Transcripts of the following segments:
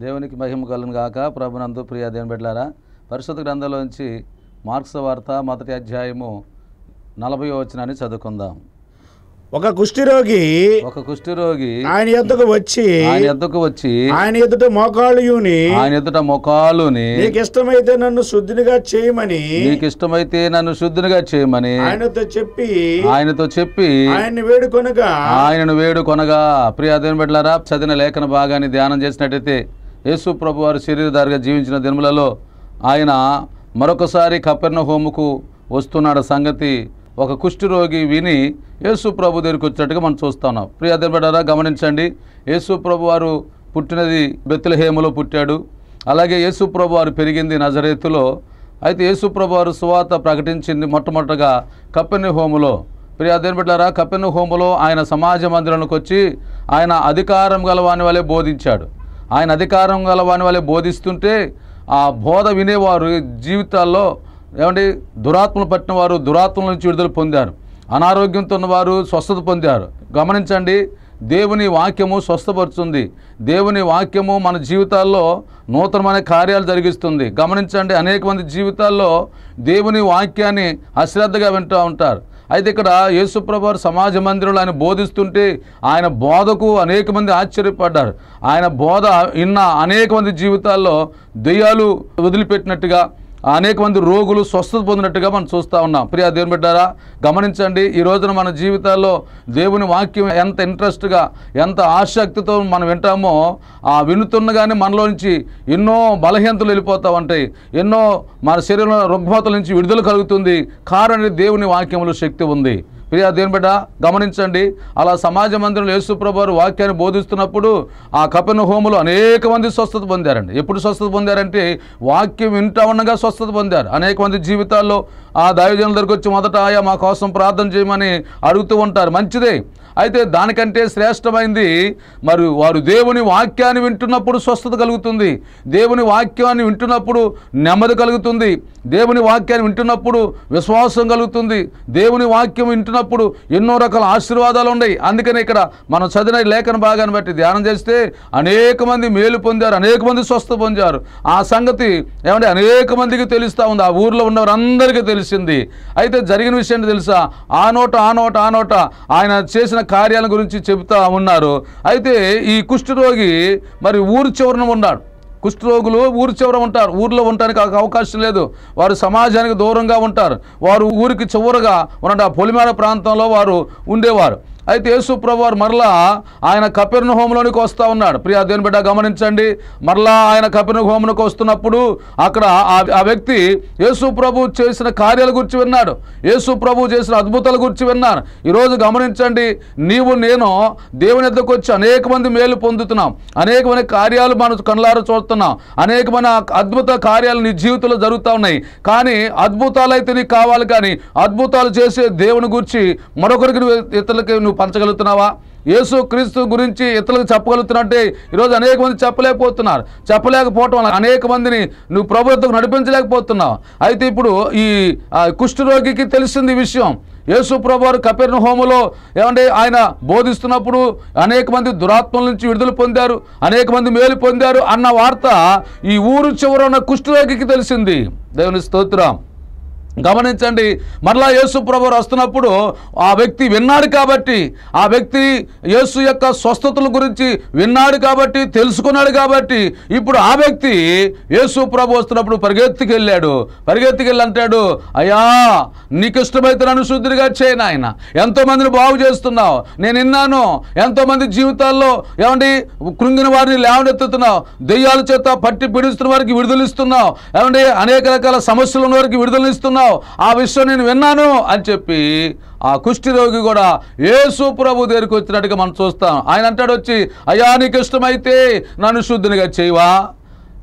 దేవునికి మహిమ కలుగును గాక ప్రభునందు ప్రియ దేవుని బిడ్డలారా పరిశుద్ధ గ్రంథంలోంచి మార్క్స్ వార్త మొదటి అధ్యాయము నలభై వచనాన్ని చదువుకుందాం ఒక కుష్ఠిరోగి ఒక కుష్ఠరోగి ఆయన ఎద్దుకు వచ్చి ఆయన ఎద్దుకు వచ్చి ఆయన ఎదుట మోకాళ్ళు యూని ఆయన ఎదుట మొకాలుని నీకు ఇష్టమైతే నన్ను శుద్ధినిగా చేయమని నీకు ఇష్టమైతే నన్ను శుద్ధినిగా చేయమని ఆయనతో చెప్పి ఆయనతో చెప్పి ఆయన్ని వేడుకొనగా ఆయనను వేడు కొనగా ప్రియ దేవుని బిడ్డలారా చదివిన లేఖన భాగాన్ని ధ్యానం చేసినట్టయితే యేసు ప్రభు వారు శరీరధారిగా జీవించిన దినములలో ఆయన మరొకసారి కపెర్ణ హోముకు వస్తున్నాడు సంగతి ఒక కుష్ఠరోగి విని యేసు ప్రభు దగ్గరికి వచ్చినట్టుగా మనం చూస్తున్నాం ప్రియ దేవుని బిడ్డలారా గమనించండి యేసు ప్రభు వారు పుట్టినది బెత్లహేములో పుట్టాడు అలాగే యేసు ప్రభు వారు పెరిగింది నజరేతులో అయితే యేసు ప్రభు వారు సువాత ప్రకటించింది మొట్టమొదటగా కప్పెని హోములో ప్రియా దేని బిడ్డారా కప్పెను హోములో ఆయన సమాజ మందిరంలోకి వచ్చి ఆయన అధికారం గలవాని వలె బోధించాడు ఆయన అధికారం గలవాని వలె బోధిస్తుంటే ఆ బోధ వినేవారు జీవితాల్లో ఏమండి దురాత్మలు పట్టిన వారు దురాత్మల నుంచి విడుదల పొందారు అనారోగ్యంతో ఉన్నవారు స్వస్థత పొందారు గమనించండి దేవుని వాక్యము స్వస్థపరుస్తుంది దేవుని వాక్యము మన జీవితాల్లో నూతనమైన కార్యాలు జరిగిస్తుంది గమనించండి అనేక మంది జీవితాల్లో దేవుని వాక్యాన్ని అశ్రద్ధగా వింటూ ఉంటారు అయితే ఇక్కడ యేసుప్రభు వారు సమాజ మందిరంలో ఆయన బోధిస్తుంటే ఆయన బోధకు అనేక మంది ఆశ్చర్యపడ్డారు ఆయన బోధ విన్న అనేక మంది జీవితాల్లో దెయ్యాలు వదిలిపెట్టినట్టుగా అనేక మంది రోగులు స్వస్థత పొందినట్టుగా మనం చూస్తూ ఉన్నాం ప్రియా దేవుని బిడ్డారా గమనించండి ఈ రోజున మన జీవితాల్లో దేవుని వాక్యం ఎంత ఇంట్రెస్ట్గా ఎంత ఆసక్తితో మనం వింటామో ఆ వినుతున్నగానే మనలో నుంచి ఎన్నో బలహీనతలు వెళ్ళిపోతూ ఉంటాయి ఎన్నో మన శరీరంలో రుగ్మతల నుంచి విడుదల కలుగుతుంది కారణం దేవుని వాక్యంలో శక్తి ఉంది ప్రియా దేవుని బిడ్డ గమనించండి అలా సమాజ మందిరంలో యేసుప్రభు వారు వాక్యాన్ని బోధిస్తున్నప్పుడు ఆ కపెన హోములో అనేక మంది స్వస్థత పొందారండి ఎప్పుడు స్వస్థత పొందారంటే వాక్యం వింటా ఉండగా స్వస్థత పొందారు అనేక మంది జీవితాల్లో ఆ దైవజనుల దగ్గరికి వచ్చి మొదట ఆయా మా కోసం ప్రార్థన చేయమని అడుగుతూ ఉంటారు మంచిదే అయితే దానికంటే శ్రేష్టమైంది మరి వారు దేవుని వాక్యాన్ని వింటున్నప్పుడు స్వస్థత కలుగుతుంది దేవుని వాక్యాన్ని వింటున్నప్పుడు నెమ్మది కలుగుతుంది దేవుని వాక్యాన్ని వింటున్నప్పుడు విశ్వాసం కలుగుతుంది దేవుని వాక్యం వింటున్నప్పుడు ఎన్నో రకాల ఆశీర్వాదాలు ఉన్నాయి అందుకని ఇక్కడ మనం చదివిన ఈ లేఖన భాగాన్ని బట్టి ధ్యానం చేస్తే అనేక మంది మేలు పొందారు అనేక మంది స్వస్థ పొందారు ఆ సంగతి ఏమంటే అనేక మందికి తెలుస్తూ ఉంది ఆ ఊర్లో ఉన్నవారందరికీ తెలిసింది అయితే జరిగిన విషయం ఏంటో తెలుసా ఆ నోట ఆ నోట ఆ నోట ఆయన చేసిన కార్యాల గురించి చెబుతా ఉన్నారు అయితే ఈ కుష్ఠరోగి మరి ఊరు చివరన ఉన్నాడు కుష్ఠరోగులు ఊరు చివర ఉంటారు ఊర్లో ఉండడానికి ఆ అవకాశం లేదు వారు సమాజానికి దూరంగా ఉంటారు వారు ఊరికి చివరగా ఉన్న ఆ పొలిమేర ప్రాంతంలో వారు ఉండేవారు అయితే యేసు ప్రభు వారు మరలా ఆయన కపెర్ణ హోంలోనికి వస్తూ ఉన్నాడు ప్రియా దేవుని బిడ్డ గమనించండి మరలా ఆయన కపెర్ణ హోమునికి వస్తున్నప్పుడు అక్కడ ఆ- ఆ వ్యక్తి యేసు ప్రభు చేసిన కార్యాల గురించి విన్నాడు యేసు ప్రభు చేసిన అద్భుతాల గురించి విన్నాను ఈరోజు గమనించండి నీవు నేను దేవుని ఎద్దకు వచ్చి అనేక మంది మేలు పొందుతున్నాం అనేకమైన కార్యాలు మనం కళ్ళారా చూస్తున్నాం అనేకమైన అద్భుత కార్యాలు నీ జీవితంలో జరుగుతూ ఉన్నాయి కానీ అద్భుతాలు అయితే నీకు కావాలి కానీ అద్భుతాలు చేసే దేవుని గురించి మరొకరికి నువ్వు ఇతరులకి నువ్వు పంచగలుగుతున్నావా యేసు క్రీస్తు గురించి ఇతరులకు చెప్పగలుగుతున్నట్టే ఈరోజు అనేక మంది చెప్పలేకపోతున్నారు చెప్పలేకపోవటం వల్ల అనేక మందిని నువ్వు ప్రభుత్వం నడిపించలేకపోతున్నావు అయితే ఇప్పుడు ఈ ఆ, కుష్ఠరోగికి తెలిసింది ఈ విషయం యేసు ప్రభు వారు కపెర్ణ హోములో ఏమంటే ఆయన బోధిస్తున్నప్పుడు అనేక మంది దురాత్మల నుంచి విడుదల పొందారు అనేక మంది మేలు పొందారు అన్న వార్త ఈ ఊరు చివర ఉన్న కుష్ఠరోగికి తెలిసింది దేవుని స్తోత్రం గమనించండి మరలా యేసు ప్రభు వస్తున్నప్పుడు ఆ వ్యక్తి విన్నాడు కాబట్టి ఆ వ్యక్తి యేసు యొక్క స్వస్థతల గురించి విన్నాడు కాబట్టి తెలుసుకున్నాడు కాబట్టి ఇప్పుడు ఆ వ్యక్తి యేసు ప్రభు వస్తున్నప్పుడు పరిగెత్తికి వెళ్ళాడు పరిగెత్తికి వెళ్ళి అంటాడు అయ్యా నీకు ఇష్టమైతే నన్ను శుద్ధిగా చేయను ఆయన ఎంతోమందిని బాగు చేస్తున్నావు నేను విన్నాను ఎంతోమంది జీవితాల్లో ఏమండి కృంగిన వారిని లేవనెత్తుతున్నావు దెయ్యాల చేత పట్టి పీడిస్తున్న వారికి విడుదలిస్తున్నావు ఏమండి అనేక రకాల సమస్యలు ఉన్న వారికి విడుదలనిస్తున్నావు ఆ విషయం నేను విన్నాను అని చెప్పి ఆ కుష్టి రోగి కూడా యేసు ప్రభు దగ్గరికి వచ్చినట్టుగా మనం చూస్తాం ఆయన అంటాడు వచ్చి అయ్యా నీకు ఇష్టమైతే నన్ను శుద్ధినిగా చేయవా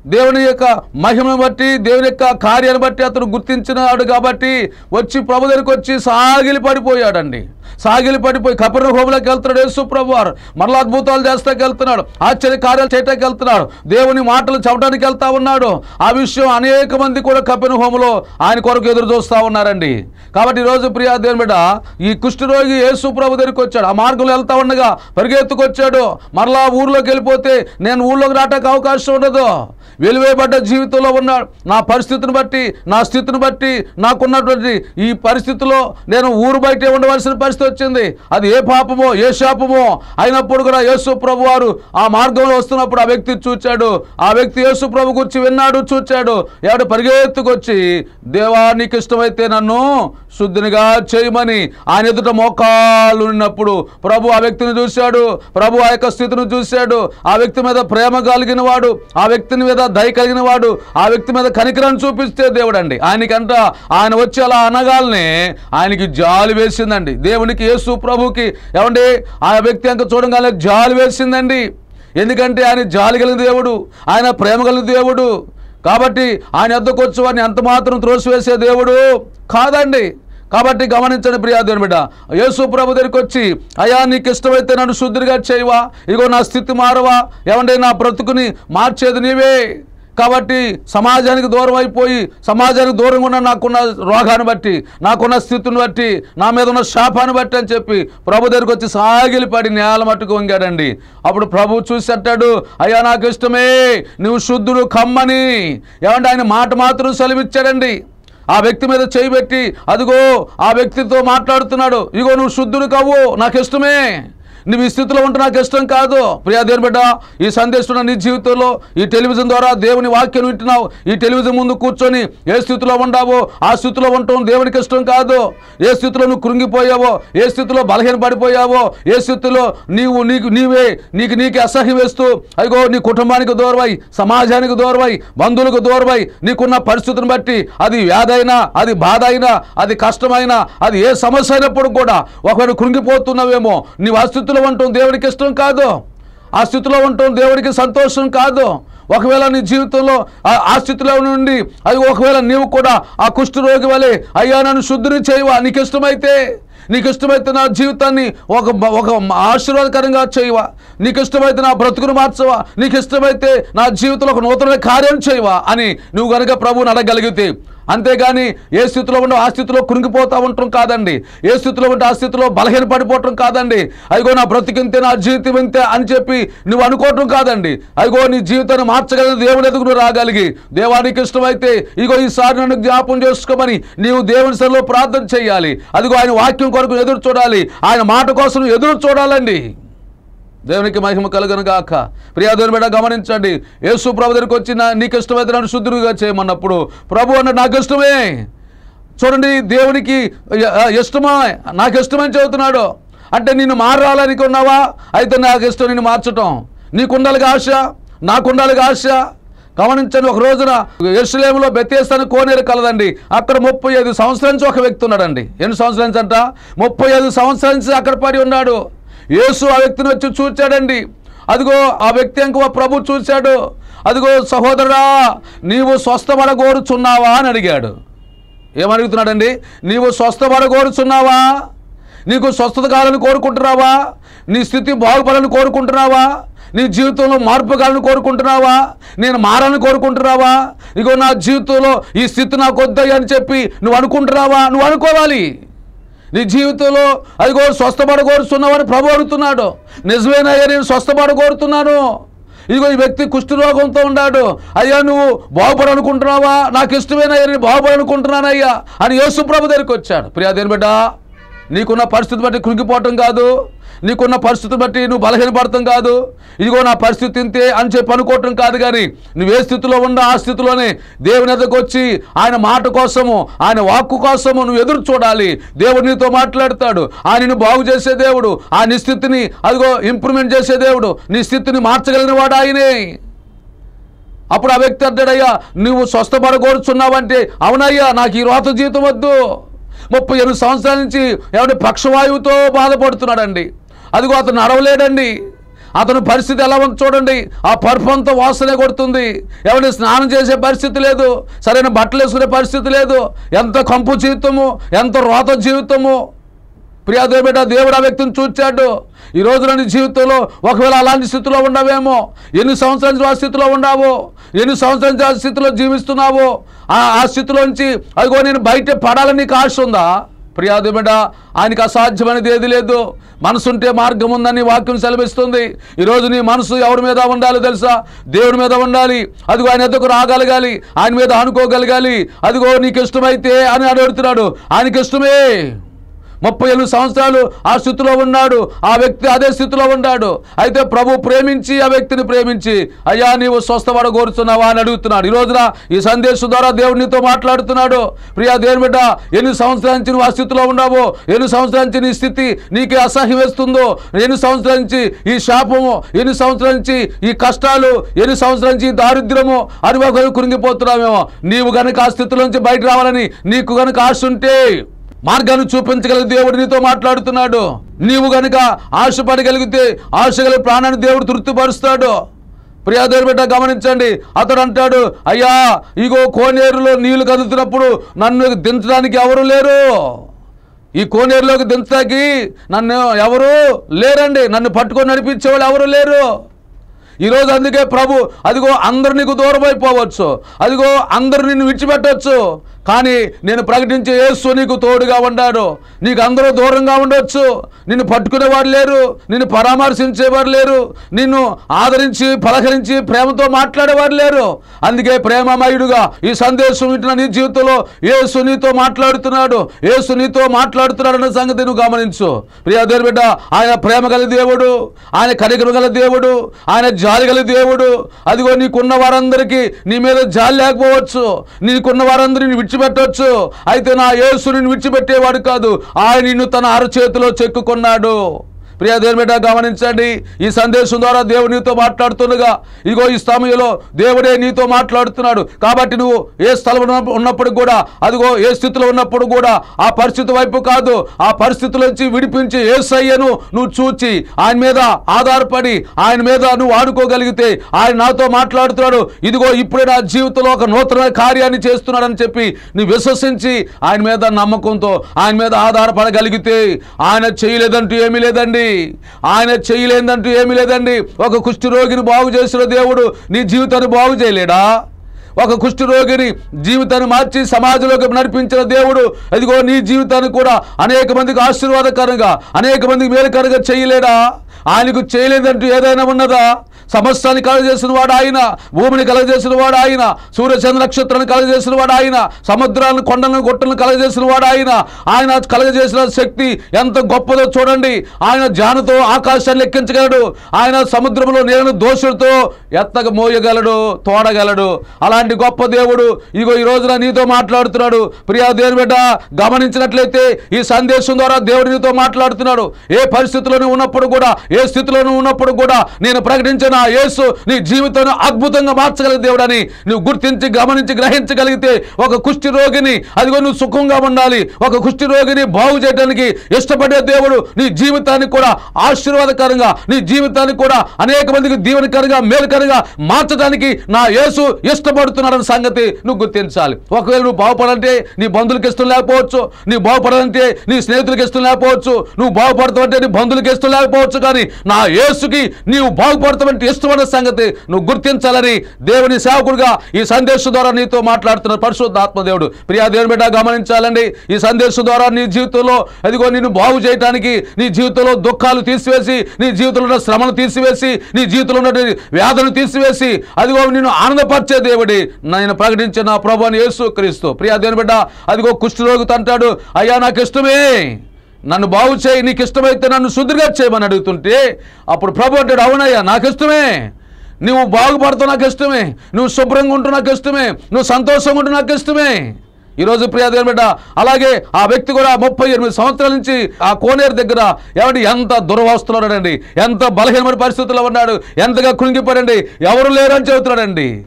దేవుని యొక్క మహిమను బట్టి దేవుని యొక్క కార్యాన్ని బట్టి అతను గుర్తించినాడు కాబట్టి వచ్చి ప్రభు దగ్గరికి వచ్చి సాగిలి పడిపోయాడండి సాగిలి పడిపోయి కపిర హోములకు వెళ్తున్నాడు యేసు ప్రభు వారు మరలా అద్భుతాలు చేస్తాకి వెళ్తున్నాడు ఆశ్చర్య కార్యాలు చేయటానికి వెళ్తున్నాడు దేవుని మాటలు చెప్పడానికి వెళ్తా ఉన్నాడు ఆ విషయం అనేక మంది కూడా కపిన హోములో ఆయన కొరకు ఎదురు చూస్తూ ఉన్నారండి కాబట్టి ఈరోజు ప్రియా దేవుని బిడ్డ ఈ కుష్ఠరోగి యేసు ప్రభు దగ్గరికి వచ్చాడు ఆ మార్గంలో వెళ్తా ఉండగా పరిగెత్తుకొచ్చాడు మరలా ఊర్లోకి వెళ్ళిపోతే నేను ఊళ్ళోకి రావడానికి అవకాశం ఉండదు వెలివేయబడ్డ జీవితంలో ఉన్నాడు నా పరిస్థితిని బట్టి నా స్థితిని బట్టి నాకున్నటువంటి ఈ పరిస్థితిలో నేను ఊరు బయటే ఉండవలసిన పరిస్థితి వచ్చింది అది ఏ పాపమో ఏ శాపమో అయినప్పుడు కూడా యేసు ప్రభు వారు ఆ మార్గంలో వస్తున్నప్పుడు ఆ వ్యక్తి చూచాడు ఆ వ్యక్తి యేసు ప్రభు గురించి విన్నాడు చూచాడు ఎవడు పరిగెత్తుకొచ్చి దేవా నీకు ఇష్టమైతే నన్ను శుద్ధినిగా చేయమని ఆయన ఎదుట మోకాలు ఉన్నప్పుడు ప్రభు ఆ వ్యక్తిని చూశాడు ప్రభు ఆ యొక్క స్థితిని చూశాడు ఆ వ్యక్తి మీద ప్రేమ కలిగిన వాడు ఆ వ్యక్తిని మీద దయ కలిగిన వాడు ఆ వ్యక్తి మీద కనికరాన్ని చూపిస్తే దేవుడు అండి ఆయనకంట ఆయన వచ్చి అలా అనగాలనే ఆయనకి జాలి వేసిందండి దేవునికి యేసు ప్రభుకి ఏమండి ఆ వ్యక్తి అంక చూడగానే జాలి వేసిందండి ఎందుకంటే ఆయన జాలి కలిగిన దేవుడు ఆయన ప్రేమ కలిగిన దేవుడు కాబట్టి ఆయన ఎద్దకు వచ్చి వారిని ఎంత మాత్రం త్రోసివేసే దేవుడు కాదండి కాబట్టి గమనించండి ప్రియా దేవుని బిడ్డ యేసు ప్రభు దగ్గరికి వచ్చి అయ్యా నీకు ఇష్టమైతే నన్ను శుద్ధిగా చేయవా ఇగో నా స్థితి మారవా ఏమంటే నా బ్రతుకుని మార్చేది నీవే కాబట్టి సమాజానికి దూరం అయిపోయి సమాజానికి దూరంగా ఉన్న నాకున్న రోగాన్ని బట్టి నాకున్న స్థితిని బట్టి నా మీద ఉన్న శాపాన్ని బట్టి అని చెప్పి ప్రభు దగ్గరికి వచ్చి సాగిలి పడి నేల మట్టుకు వంగాడండి అప్పుడు ప్రభు చూసి అంటాడు అయ్యా నాకు ఇష్టమే నువ్వు శుద్ధుడు కమ్మని ఏమంటే ఆయన మాట మాత్రం సెలవిచ్చాడండి ఆ వ్యక్తి మీద చేయి పెట్టి అదిగో ఆ వ్యక్తితో మాట్లాడుతున్నాడు ఇగో నువ్వు శుద్ధుడు కావు నాకు ఇష్టమే నువ్వు ఈ స్థితిలో ఉంటే నాకు ఇష్టం కాదు ప్రియా దేవుని బిడ్డ ఈ సందేశం నీ జీవితంలో ఈ టెలివిజన్ ద్వారా దేవుని వాక్యం వింటున్నావు ఈ టెలివిజన్ ముందు కూర్చొని ఏ స్థితిలో ఉండావో ఆ స్థితిలో ఉండటం దేవునికి ఇష్టం కాదు ఏ స్థితిలో నువ్వు కృంగిపోయావో ఏ స్థితిలో బలహీన పడిపోయావో ఏ స్థితిలో నీవు నీకు నీవే నీకు నీకే అసహ్యం వేస్తూ అదిగో నీ కుటుంబానికి దూరమై సమాజానికి దూరమై బంధువులకు దూరమై నీకున్న పరిస్థితిని బట్టి అది వ్యాధి అయినా అది బాధ అయినా అది కష్టమైనా అది ఏ సమస్య అయినప్పుడు కూడా ఒకవేళ కృంగిపోతున్నావేమో నీవు ఆ స్థితిలో ఉండటం దేవుడికి ఇష్టం కాదు ఆ స్థితిలో ఉండటం దేవుడికి సంతోషం కాదు ఒకవేళ నీ జీవితంలో ఆ- ఆ స్థితిలో నుండి అది ఒకవేళ నీవు కూడా ఆ కుష్ఠరోగి వలె అయ్యా నన్ను శుద్ధిని చేయవా నీకు ఇష్టమైతే నీకు ఇష్టమైతే నా జీవితాన్ని ఒక బ- ఒక ఆశీర్వాదకరంగా చేయవా నీకు ఇష్టమైతే నా బ్రతుకును మార్చవా నీకు ఇష్టమైతే నా జీవితంలో ఒక నూతన కార్యం చేయవా అని నువ్వు కనుక ప్రభువుని అడగలిగితే అంతేగాని ఏ స్థితిలో ఉండో ఆ స్థితిలో కురింగిపోతా ఉండటం కాదండి ఏ స్థితిలో ఉంటే ఆ స్థితిలో బలహీన పడిపోవటం కాదండి అదిగో నా బ్రతికింతే నా జీవితం ఇంతే అని చెప్పి నువ్వు అనుకోవటం కాదండి అదిగో నీ జీవితాన్ని మార్చగలిగిన దేవుని ఎదుగు నువ్వు రాగలిగి దేవానికి ఇష్టమైతే ఇగో ఈసారి నన్ను జ్ఞాపం చేసుకోమని నీవు దేవుని సరిలో ప్రార్థన చేయాలి అదిగో ఆయన వాక్యం కొరకు ఎదురు చూడాలి ఆయన మాట కోసం ఎదురు చూడాలండి దేవునికి మహిమ కలుగును గాక ప్రియా దేవుని బిడ్డ గమనించండి యేసు ప్రభు దగ్గరికి వచ్చి నా నీకు ఇష్టమైతే నన్ను శుద్ధుడిగా చేయమన్నప్పుడు ప్రభు అన్న నాకు ఇష్టమే చూడండి దేవునికి య- ఇష్టమా నాకు ఇష్టమని చెబుతున్నాడు అంటే నిన్ను మారాలనుకున్నావా అయితే నాకు ఇష్టం నిన్ను మార్చటం నీకుండాలిగా ఆశ నాకుండాలిగా ఆశ గమనించండి ఒక రోజున ఎరుసలేములో బెత్తేస్తాను కోనేరు కలదండి అక్కడ ముప్పై ఐదు సంవత్సరాల నుంచి ఒక వ్యక్తి ఉన్నాడండి ఎన్ని సంవత్సరాల నుంచి అంట ముప్పై ఐదు సంవత్సరాల నుంచి అక్కడ పడి ఉన్నాడు యేసు ఆ వ్యక్తిని వచ్చి చూచాడండి అదిగో ఆ వ్యక్తి ఇంకో ప్రభు చూశాడు అదిగో సహోదరుడా నీవు స్వస్థపడగోరుచున్నావా అని అడిగాడు ఏమడుగుతున్నాడండి నీవు స్వస్థపడగోరుచున్నావా నీకు స్వస్థత కావాలని కోరుకుంటున్నావా నీ స్థితి బాగుపడాలని కోరుకుంటున్నావా నీ జీవితంలో మార్పు కావాలని కోరుకుంటున్నావా నేను మారాలని కోరుకుంటున్నావా ఇగో నా జీవితంలో ఈ స్థితి నాకు వద్దయ్య అని చెప్పి నువ్వు అనుకుంటున్నావా నువ్వు అనుకోవాలి నీ జీవితంలో అదిగో స్వస్థపడగోరుతున్నావని ప్రభు అడుగుతున్నాడు నిజమేనయ్యా నేను స్వస్థపడగోరుతున్నాను ఇదిగో ఈ వ్యక్తి కుష్ఠరోగంతో ఉన్నాడు అయ్యా నువ్వు బాగుపడాలనుకుంటున్నావా నాకు ఇష్టమేనయ్యా నేను బాగుపడాలనుకుంటున్నానయ్యా అని యేసు ప్రభు దగ్గరికి వచ్చాడు ప్రియా దేని బిడ్డ నీకున్న పరిస్థితి బట్టి కృంగిపోవటం కాదు నీకున్న పరిస్థితి బట్టి నువ్వు బలహీనపడటం కాదు ఇదిగో నా పరిస్థితి ఇంతే అని చెప్పి అనుకోవటం కాదు కానీ నువ్వు ఏ స్థితిలో ఉన్నా ఆ స్థితిలోనే దేవుని ఎద్దకు వచ్చి ఆయన మాట కోసము ఆయన వాక్కు కోసము నువ్వు ఎదురు చూడాలి దేవుడు నీతో మాట్లాడతాడు ఆయనను బాగు చేసే దేవుడు ఆ నీ స్థితిని అదిగో ఇంప్రూవ్మెంట్ చేసే దేవుడు నీ స్థితిని మార్చగలిగిన వాడు ఆయనే అప్పుడు ఆ వ్యక్తి అంటాడయ్యా నువ్వు స్వస్థపడకూరుచున్నావంటే అవునయ్యా నాకు ఈ రోత జీవితం వద్దు ముప్పై ఎనిమిది సంవత్సరాల నుంచి ఏమంటే పక్షవాయువుతో బాధపడుతున్నాడండి అదిగో అతను నడవలేడండి అతని పరిస్థితి ఎలా ఉంది చూడండి ఆ పరుపు అంతా వాసనే కొడుతుంది ఎవరిని స్నానం చేసే పరిస్థితి లేదు సరైన బట్టలు వేసుకునే పరిస్థితి లేదు ఎంత కంపు జీవితము ఎంత రోత జీవితము ప్రియాదేవి బిడ్డ దేవుడు ఆ వ్యక్తిని చూచాడు ఈ రోజున నీ జీవితంలో ఒకవేళ అలాంటి స్థితిలో ఉండవేమో ఎన్ని సంవత్సరాల నుంచి ఆ స్థితిలో ఉండావో ఎన్ని సంవత్సరాల నుంచి ఆ స్థితిలో జీవిస్తున్నావో ఆ ఆ స్థితిలోంచి అదిగో నేను బయట పడాలని నీకు ఆశ ఉందా ప్రియాదేవి బిడ్డ ఆయనకి అసాధ్యమైనది ఏది లేదు మనసుంటే మార్గం ఉందని వాక్యం సెలవిస్తుంది ఈరోజు నీ మనసు ఎవరి మీద ఉండాలి తెలుసా దేవుడి మీద ఉండాలి అదిగో ఆయన ఎద్దకు రాగలగాలి ఆయన మీద ఆనుకోగలగాలి అదిగో నీకు ఇష్టమైతే అని అడుగుతున్నాడు ఆయనకి ఇష్టమే ముప్పై ఎనిమిది సంవత్సరాలు ఆ స్థితిలో ఉన్నాడు ఆ వ్యక్తి అదే స్థితిలో ఉన్నాడు అయితే ప్రభు ప్రేమించి ఆ వ్యక్తిని ప్రేమించి అయ్యా నీవు స్వస్థపడ కోరుతున్నావా అని అడుగుతున్నాడు ఈ రోజున ఈ సందేశం ద్వారా దేవుడు నీతో మాట్లాడుతున్నాడు ప్రియా దేవుని బిడ్డ ఎన్ని సంవత్సరాల నుంచి నువ్వు ఆ స్థితిలో ఉన్నావో ఎన్ని సంవత్సరాల నుంచి నీ స్థితి నీకే అసహ్యం వేస్తుందో ఎన్ని సంవత్సరాల నుంచి ఈ శాపము ఎన్ని సంవత్సరాల నుంచి ఈ కష్టాలు ఎన్ని సంవత్సరాల నుంచి ఈ దారిద్ర్యము అనుభవం కురింగిపోతున్నామేమో నీవు గనుక ఆ స్థితిలో నుంచి బయట రావాలని నీకు గనుక ఆశ ఉంటే మార్గాన్ని చూపించగలిగే దేవుడు నీతో మాట్లాడుతున్నాడు నీవు గనుక ఆశపడగలిగితే ఆశ కలిగి ప్రాణాన్ని దేవుడు తృప్తిపరుస్తాడు ప్రియాదేవి బిడ్డ గమనించండి అతడు అంటాడు అయ్యా ఇగో కోనేరులో నీళ్లు కదులుతున్నప్పుడు నన్ను దించడానికి ఎవరు లేరు ఈ కోనేరులోకి దించడానికి నన్ను ఎవరు లేరండి నన్ను పట్టుకొని నడిపించేవాళ్ళు ఎవరు లేరు ఈరోజు అందుకే ప్రభు అదిగో అందరు నీకు దూరం అయిపోవచ్చు అదిగో అందరు నిన్ను విడిచిపెట్టవచ్చు కానీ నేను ప్రకటించే యేసు నీకు తోడుగా ఉన్నాడు నీకు అందరూ దూరంగా ఉండొచ్చు నిన్ను పట్టుకునేవారు లేరు నిన్ను పరామర్శించేవారు లేరు నిన్ను ఆదరించి పలకరించి ప్రేమతో మాట్లాడేవారు లేరు అందుకే ప్రేమమయుడుగా ఈ సందేశం వింటున్న నీ జీవితంలో యేసు నీతో మాట్లాడుతున్నాడు యేసు నీతో మాట్లాడుతున్నాడు అన్న సంగతి నువ్వు గమనించు ప్రియా దేవుని బిడ్డ ఆయన ప్రేమ గల దేవుడు ఆయన కనికరం గల దేవుడు ఆయన జాలి గల దేవుడు అదిగో నీకున్న వారందరికీ నీ మీద జాలి లేకపోవచ్చు నీకున్న వారందరూ నిన్ను విడిచిపెట్టవచ్చు అయితే నా యేసు నిన్ను విడిచిపెట్టేవాడు కాదు ఆయన నిన్ను తన అరచేతిలో చెక్కుకున్నాడు ప్రియ దేవుని బిడ్డ గమనించండి ఈ సందేశం ద్వారా దేవుడు నీతో మాట్లాడుతుండగా ఇగో ఈ సమయంలో దేవుడే నీతో మాట్లాడుతున్నాడు కాబట్టి నువ్వు ఏ స్థలం ఉన్నప్పుడు కూడా అదిగో ఏ స్థితిలో ఉన్నప్పుడు కూడా ఆ పరిస్థితి వైపు కాదు ఆ పరిస్థితుల నుంచి విడిపించి ఏ సయ్యను నువ్వు చూచి ఆయన మీద ఆధారపడి ఆయన మీద నువ్వు ఆడుకోగలిగితే ఆయన నాతో మాట్లాడుతున్నాడు ఇదిగో ఇప్పుడే నా జీవితంలో ఒక నూతన కార్యాన్ని చేస్తున్నాడని చెప్పి నువ్వు విశ్వసించి ఆయన మీద నమ్మకంతో ఆయన మీద ఆధారపడగలిగితే ఆయన చేయలేదంటూ ఏమీ లేదండి ఆయన చేయలేదంటూ ఏమీ లేదండి ఒక కుష్టి రోగిని బాగు చేసిన దేవుడు నీ జీవితాన్ని బాగు చేయలేడా ఒక కుష్టి రోగిని జీవితాన్ని మార్చి సమాజంలోకి నడిపించిన దేవుడు అదిగో నీ జీవితాన్ని కూడా అనేక మందికి ఆశీర్వాదకరంగా అనేక మందికి మేలుకరంగా చేయలేడా ఆయనకు చేయలేదంటూ ఏదైనా ఉన్నదా సమస్తాన్ని కలగజేసిన వాడు ఆయన భూమిని కలగజేసిన వాడు ఆయన సూర్యచంద్ర నక్షత్రాన్ని కలగజేసిన వాడు ఆయన సముద్రాలను కొండలను గుట్టలను కలగజేసిన వాడు ఆయన ఆయన కలగజేసిన శక్తి ఎంత గొప్పదో చూడండి ఆయన జానతో ఆకాశాన్ని లెక్కించగలడు ఆయన సముద్రంలో నీళ్ళను దోషులతో ఎత్తగ మోయగలడు తోడగలడు అలాంటి గొప్ప దేవుడు ఇగో ఈ రోజున నీతో మాట్లాడుతున్నాడు ప్రియా దేవుని బిడ్డ గమనించినట్లయితే ఈ సందేశం ద్వారా దేవుడు నీతో మాట్లాడుతున్నాడు ఏ పరిస్థితిలోనూ ఉన్నప్పుడు కూడా ఏ స్థితిలోనూ ఉన్నప్పుడు కూడా నేను ప్రకటించిన ఆ యేసు నీ జీవితాన్ని అద్భుతంగా మార్చగలిగే దేవుడని నువ్వు గుర్తించి గమనించి గ్రహించగలిగితే ఒక కుష్టి రోగిని అదిగో నువ్వు సుఖంగా ఉండాలి ఒక కుష్టి రోగిని బాగు చేయడానికి ఇష్టపడే దేవుడు నీ జీవితాన్ని కూడా ఆశీర్వాదకరంగా నీ జీవితాన్ని కూడా అనేక మందికి దీవెనకరంగా మేలుకరంగా మార్చడానికి నా యేసు ఇష్టపడుతున్నాడన్న సంగతి నువ్వు గుర్తించాలి ఒకవేళ నువ్వు బాగుపడాలంటే నీ బంధువులకి ఇష్టం లేకపోవచ్చు నీ బాగుపడాలంటే నీ స్నేహితులకి ఇష్టం లేకపోవచ్చు నువ్వు బాగుపడతావంటే నీ బంధువులకి ఇష్టం లేకపోవచ్చు కానీ నా యేసుకి నీవు బాగుపడతావంటే ఇష్టమైన సంగతి నువ్వు గుర్తించాలని దేవుని సేవకుడుగా ఈ సందేశం ద్వారా నీతో మాట్లాడుతున్న పరిశుద్ధ ఆత్మదేవుడు ప్రియా దేవుని బిడ్డ గమనించాలండి ఈ సందేశం ద్వారా నీ జీవితంలో అదిగో నిన్ను బాగు చేయడానికి నీ జీవితంలో దుఃఖాలు తీసివేసి నీ జీవితంలో ఉన్న శ్రమను తీసివేసి నీ జీవితంలో ఉన్న వ్యాధులను తీసివేసి అదిగో నిన్ను ఆనందపరిచే దేవుడి నేను ప్రకటించిన నా ప్రభు అని యేసు క్రీస్తు ప్రియా దేవుని బిడ్డ అదిగో కుష్ఠరోగితో అంటాడు అయ్యా నాకు ఇష్టమే నన్ను బాగు చేయి నీకు ఇష్టమైతే నన్ను శుద్ధిగా చేయమని అడుగుతుంటే అప్పుడు ప్రభు అంటాడు అవునయ్యా నాకు ఇష్టమే నువ్వు బాగుపడుతూ నాకు ఇష్టమే నువ్వు శుభ్రంగా ఉంటూ నాకు ఇష్టమే నువ్వు సంతోషంగా ఉంటూ నాకు ఇష్టమే ఈరోజు ప్రియా దేవుని బిడ్డ అలాగే ఆ వ్యక్తి కూడా ముప్పై ఎనిమిది సంవత్సరాల నుంచి ఆ కోనేరు దగ్గర ఏమంటే ఎంత దురవస్థలో ఉన్నాడండి ఎంత బలహీనమైన పరిస్థితుల్లో ఉన్నాడు ఎంతగా కృంగిపోయాడండి ఎవరు లేరని చెబుతున్నాడండి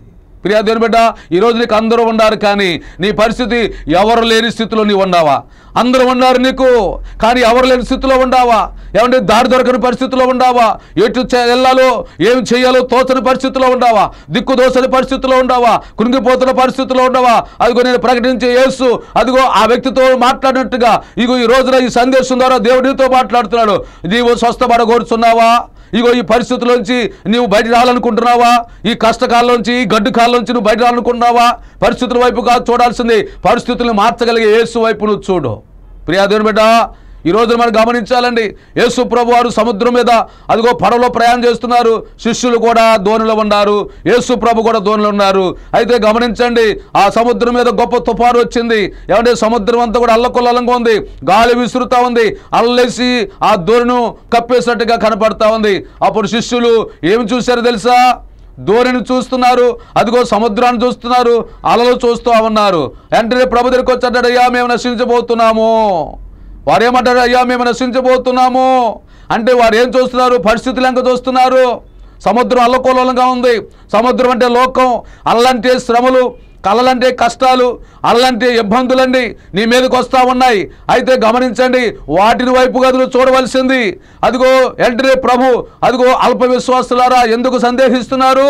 ప్రియా దేవుని బిడ్డ ఈరోజు నీకు అందరూ ఉన్నారు కానీ నీ పరిస్థితి ఎవరు లేని స్థితిలో నీవు ఉన్నావా అందరూ ఉన్నారు నీకు కానీ ఎవరు లేని స్థితిలో ఉండావా ఏమంటే దారి దొరకని పరిస్థితిలో ఉండావా ఎటు చే- వెళ్ళాలో ఏం చేయాలో తోచని పరిస్థితిలో ఉండావా దిక్కు దోచని పరిస్థితిలో ఉండావా కృంగిపోతున్న పరిస్థితిలో ఉండవా అదిగో నేను ప్రకటించే యేసు అదిగో ఆ వ్యక్తితో మాట్లాడినట్టుగా ఇగో ఈ రోజున ఈ సందేశం ద్వారా దేవుడితో మాట్లాడుతున్నాడు నీవు స్వస్థపడగోరుచున్నావా ఇగో ఈ పరిస్థితుల్లోంచి నీవు బయట రావాలనుకుంటున్నావా ఈ కష్టకాలంలోంచి ఈ గడ్డు కాలంలోంచి నువ్వు బయట రావాలనుకుంటున్నావా పరిస్థితుల వైపు కాదు చూడాల్సింది పరిస్థితులను మార్చగలిగే యేసు వైపు నువ్వు చూడు ప్రియా దేవుని బిడ్డ ఈ రోజు మనం గమనించాలండి యేసు ప్రభు వారు సముద్రం మీద అదిగో పడవలో ప్రయాణం చేస్తున్నారు శిష్యులు కూడా దోణిలో ఉన్నారు యేసు ప్రభు కూడా దోణిలో ఉన్నారు అయితే గమనించండి ఆ సముద్రం మీద గొప్ప తుఫాను వచ్చింది ఏమంటే సముద్రం అంతా కూడా అల్లకొల్లంగా ఉంది గాలి విసురుతా ఉంది అల్లేసి ఆ దోణిను కప్పేసినట్టుగా కనపడతా ఉంది అప్పుడు శిష్యులు ఏమి చూశారో తెలుసా ధోరణిని చూస్తున్నారు అదిగో సముద్రాన్ని చూస్తున్నారు అలలు చూస్తూ ఉన్నారు వెంటనే ప్రభు దగ్గరికి వచ్చాడు అయ్యా మేము నశించబోతున్నాము వారు ఏమంటారు అయ్యా మేము నశించబోతున్నాము అంటే వారు ఏం చూస్తున్నారు పరిస్థితులు ఎంత చూస్తున్నారు సముద్రం అల్లకోలంగా ఉంది సముద్రం అంటే లోకం అల్లంటే శ్రమలు కళ్ళలంటే కష్టాలు అల్లంటే ఇబ్బందులండి నీ మీదకి వస్తూ ఉన్నాయి అయితే గమనించండి వాటిని వైపు గదులు చూడవలసింది అదిగో వెంటనే ప్రభు అదిగో అల్ప విశ్వాసులారా ఎందుకు సందేహిస్తున్నారు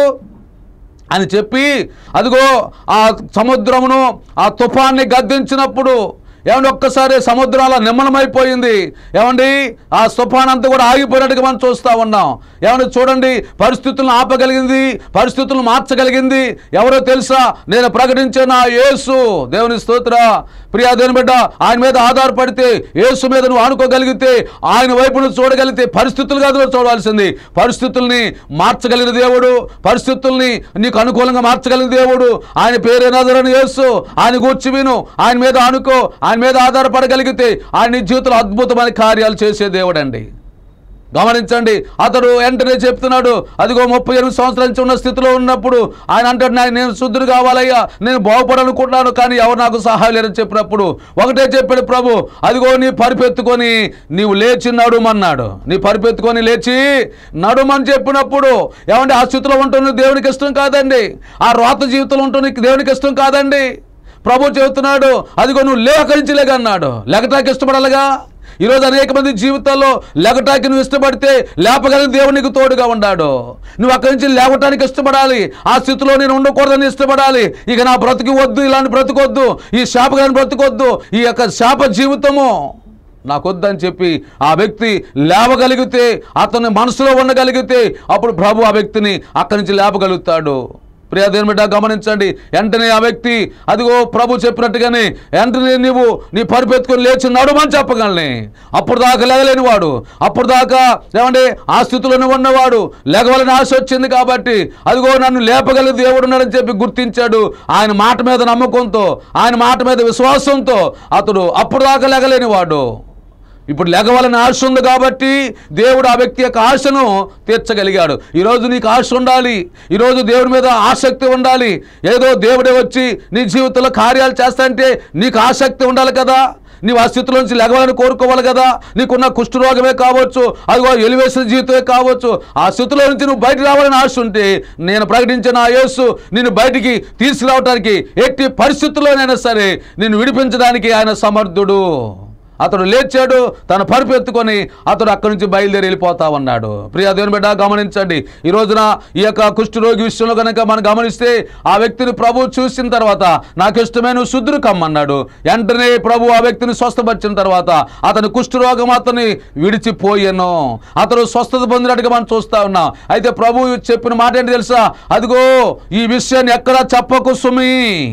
అని చెప్పి అదిగో ఆ సముద్రమును ఆ తుఫాన్ని గద్దించినప్పుడు ఏమండి ఒక్కసారి సముద్రాల నిమ్మలమైపోయింది ఏమండి ఆ తుఫాన్ అంతా కూడా ఆగిపోయినట్టుగా మనం చూస్తూ ఉన్నాం ఏమండి చూడండి పరిస్థితులను ఆపగలిగింది పరిస్థితులను మార్చగలిగింది ఎవరో తెలుసా నేను ప్రకటించే నా యేసు దేవుని స్తోత్ర ప్రియా దేవుని బిడ్డ ఆయన మీద ఆధారపడితే యేసు మీద నువ్వు ఆనుకోగలిగితే ఆయన వైపు నువ్వు చూడగలిగితే పరిస్థితులు కాదు నువ్వు చూడవలసింది పరిస్థితుల్ని మార్చగలిగిన దేవుడు పరిస్థితుల్ని నీకు అనుకూలంగా మార్చగలిగిన దేవుడు ఆయన పేరే నజరని యేసు ఆయన గూర్చి విను ఆయన మీద ఆనుకో ఆయన మీద ఆధారపడగలిగితే ఆయన నీ జీవితంలో అద్భుతమైన కార్యాలు చేసే దేవుడు అండి గమనించండి అతడు వెంటనే చెప్తున్నాడు అదిగో ముప్పై ఎనిమిది సంవత్సరాల నుంచి ఉన్న స్థితిలో ఉన్నప్పుడు ఆయన అంటాడు "నాయన, నేను శుద్ధుడు కావాలయ్యా నేను బాగుపడాలనుకుంటున్నాను కానీ ఎవరు నాకు సహాయం లేరని చెప్పినప్పుడు ఒకటే చెప్పాడు ప్రభు అదిగో నీ పరిపెత్తుకొని నీవు లేచి నడుమన్నాడు నీ పరిపెత్తుకొని లేచి నడుమని చెప్పినప్పుడు ఏమంటే ఆ స్థితిలో ఉంటుంది దేవునికి ఇష్టం కాదండి ఆ రోత జీవితంలో ఉంటుంది దేవునికి ఇష్టం కాదండి ప్రభు చెబుతున్నాడు అదిగో నువ్వు లేకరించలేక అన్నాడు లెగటాకి ఇష్టపడాలిగా ఈరోజు అనేక మంది జీవితాల్లో లెగటాకి నువ్వు ఇష్టపడితే లేపగలిగిన దేవుడు నీకు తోడుగా ఉన్నాడు నువ్వు అక్కడి నుంచి లేవటానికి ఇష్టపడాలి ఆ స్థితిలో నేను ఉండకూడదని ఇష్టపడాలి ఇక నా బ్రతుకు వద్దు ఇలాంటి బ్రతుకొద్దు ఈ శాపగాని బ్రతుకొద్దు ఈ యొక్క శాప జీవితము నాకొద్దని చెప్పి ఆ వ్యక్తి లేవగలిగితే అతని మనసులో ఉండగలిగితే అప్పుడు ప్రభు ఆ వ్యక్తిని అక్కడి నుంచి లేపగలుగుతాడు ప్రియ దేవుని బిడ్డ గమనించండి వెంటనే ఆ వ్యక్తి అదిగో ప్రభు చెప్పినట్టుగానే వెంటనే నీవు నీ పరిపెత్తుకొని లేచి నడుమని చెప్పగలని అప్పుడు దాకా లేగలేని వాడు అప్పుడు దాకా ఏమంటే ఆ స్థితిలోనే ఉన్నవాడు లేగవలని ఆశ వచ్చింది కాబట్టి అదిగో నన్ను లేపగలిగే దేవుడు ఉన్నాడని చెప్పి గుర్తించాడు ఆయన మాట మీద నమ్మకంతో ఆయన మాట మీద విశ్వాసంతో అతడు అప్పుడు దాకా లేగలేని వాడు ఇప్పుడు లెగవాలని ఆశ ఉంది కాబట్టి దేవుడు ఆ వ్యక్తి యొక్క ఆశను తీర్చగలిగాడు ఈరోజు నీకు ఆశ ఉండాలి ఈరోజు దేవుడి మీద ఆసక్తి ఉండాలి ఏదో దేవుడే వచ్చి నీ జీవితంలో కార్యాలు చేస్తాంటే నీకు ఆసక్తి ఉండాలి కదా నీవు ఆ స్థితిలోంచి లెగవాలని కోరుకోవాలి కదా నీకున్న కుష్ఠరోగమే కావచ్చు అదిగో ఎలివేషన్ జీవితమే కావచ్చు ఆ స్థితిలో నుంచి నువ్వు బయట రావాలని ఆశ ఉంటే నేను ప్రకటించిన ఆ యేసు నిన్ను బయటికి తీసుకురావడానికి ఎట్టి పరిస్థితుల్లోనైనా సరే నిన్ను విడిపించడానికి ఆయన సమర్థుడు అతడు లేచాడు తన పరుపు ఎత్తుకొని అతడు అక్కడి నుంచి బయలుదేరి వెళ్ళిపోతా ఉన్నాడు ప్రియ దేవుని బిడ్డ గమనించండి ఈ రోజున ఈ యొక్క కుష్ఠరోగి విషయంలో కనుక మనం గమనిస్తే ఆ వ్యక్తిని ప్రభు చూసిన తర్వాత నాకు ఇష్టమే నువ్వు శుద్ధుడు కమ్మన్నాడు వెంటనే ప్రభు ఆ వ్యక్తిని స్వస్థపరిచిన తర్వాత అతని కుష్ఠరోగం అతన్ని విడిచిపోయాను అతడు స్వస్థత పొందినట్టుగా మనం చూస్తా ఉన్నాం అయితే ప్రభు చెప్పిన మాట ఏంటి తెలుసా అదిగో ఈ విషయాన్ని ఎక్కడా చెప్పకు సుమి